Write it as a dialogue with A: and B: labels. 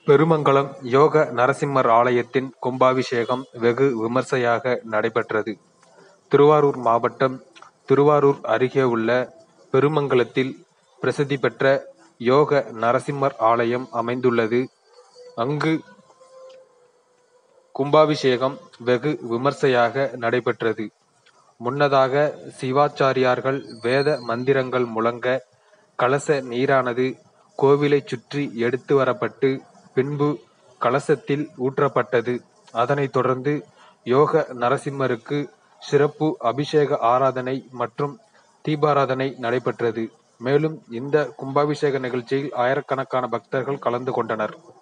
A: பெருமங்கலம் யோக நரசிம்மர் ஆலயத்தின் கும்பாபிஷேகம் வெகு விமர்சையாக நடைபெற்றது. திருவாரூர் மாவட்டம் திருவாரூர் அருகே உள்ள பெருமங்கலத்தில் பிரசித்தி பெற்ற யோக நரசிம்மர் ஆலயம் அமைந்துள்ளது. அங்கு கும்பாபிஷேகம் வெகு விமர்சையாக நடைபெற்றது. முன்னதாக சிவாச்சாரியார்கள் வேத மந்திரங்கள் முழங்க, கலச நீரானது கோவிலைச் சுற்றி எடுத்து வரப்பட்டு, பின்பு கலசத்தில் ஊற்றப்பட்டது. அதனைத் தொடர்ந்து யோக நரசிம்மருக்கு சிறப்பு அபிஷேக ஆராதனை மற்றும் தீபாராதனை நடைபெற்றது. மேலும் இந்த கும்பாபிஷேக நிகழ்ச்சியில் ஆயிரக்கணக்கான பக்தர்கள் கலந்து கொண்டனர்.